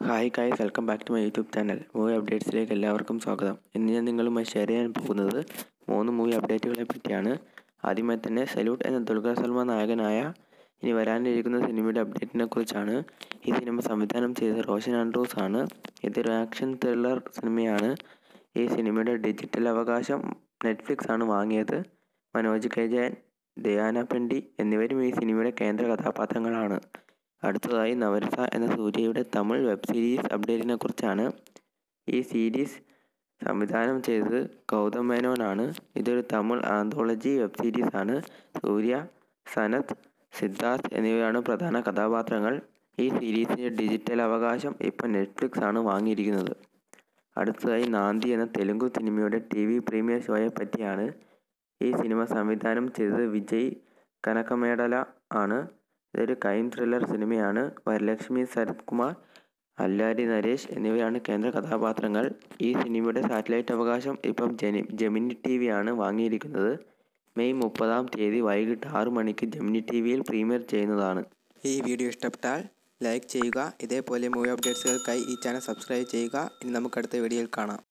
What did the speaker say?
hi guys welcome back to my YouTube channel movie അപ്ഡേറ്റ്സിലേക്ക് എല്ലാവർക്കും സ്വാഗതം ഇന്ന് ഞാൻ നിങ്ങളുമായി ഷെയർ ചെയ്യാൻ പോകുന്നത് മൂന്ന് മൂവി അപ്ഡേറ്റുകളെ പറ്റിയാണ് ആദ്യമായി തന്നെ സല്യൂട്ട് എന്ന ദുൽഖർ സൽമാൻ നായകനായ ഇനി വരാനിരിക്കുന്ന സിനിമയുടെ അപ്ഡേറ്റിനെ കുറിച്ചാണ് ഈ സിനിമ സംവിധാനം ചെയ്ത റോഷൻ ആൻഡ്രൂസ് ആണ് ഇതൊരു ആക്ഷൻ ത്രില്ലർ സിനിമയാണ് ഈ സിനിമയുടെ ഡിജിറ്റൽ അവകാശം നെറ്റ്ഫ്ലിക്സ് ആണ് വാങ്ങിയത് മനോജ് കെ ജയൻ ദയാന പെണ്ടി എന്നിവരും ഈ സിനിമയുടെ കേന്ദ്ര കഥാപാത്രങ്ങളാണ് അടുത്തതായി നവരസ എന്ന സൂര്യയുടെ തമിഴ് വെബ് സീരീസ് അപ്ഡേറ്റിനെ കുറിച്ചാണ് ഈ സീരീസ് സംവിധാനം ചെയ്തത് ഗൗതം മേനോനാണ് ഇതൊരു തമിഴ് ആന്തോളജി വെബ് സീരീസ് ആണ് സൂര്യ സനത് സിദ്ധാർത്ഥ് എന്നിവരാണ് പ്രധാന കഥാപാത്രങ്ങൾ ഈ സീരീസിൻ്റെ ഡിജിറ്റൽ അവകാശം ഇപ്പം നെറ്റ്ഫ്ലിക്സ് ആണ് വാങ്ങിയിരിക്കുന്നത് അടുത്തതായി നാന്തി എന്ന തെലുങ്ക് സിനിമയുടെ ടി വി പ്രീമിയർ ഷോയെ പറ്റിയാണ് ഈ സിനിമ സംവിധാനം ചെയ്തത് വിജയ് കനകമേടല ആണ് ഇതൊരു ക്രൈം ത്രില്ലർ സിനിമയാണ് വരലക്ഷ്മി ശരത് കുമാർ അല്ലാരി നരേഷ് എന്നിവരാണ് കേന്ദ്ര കഥാപാത്രങ്ങൾ ഈ സിനിമയുടെ സാറ്റലൈറ്റ് അവകാശം ഇപ്പം ജെനി ജെമിനി ടി വി ആണ് വാങ്ങിയിരിക്കുന്നത് മെയ് മുപ്പതാം തീയതി വൈകിട്ട് ആറ് മണിക്ക് ജെമിനി ടി വിയിൽ പ്രീമിയർ ചെയ്യുന്നതാണ് ഈ വീഡിയോ ഇഷ്ടപ്പെട്ടാൽ ലൈക്ക് ചെയ്യുക ഇതേപോലെ മൂവി അപ്ഡേറ്റ്സുകൾക്കായി ഈ ചാനൽ സബ്സ്ക്രൈബ് ചെയ്യുക ഇനി നമുക്ക് അടുത്ത വീഡിയോയിൽ കാണാം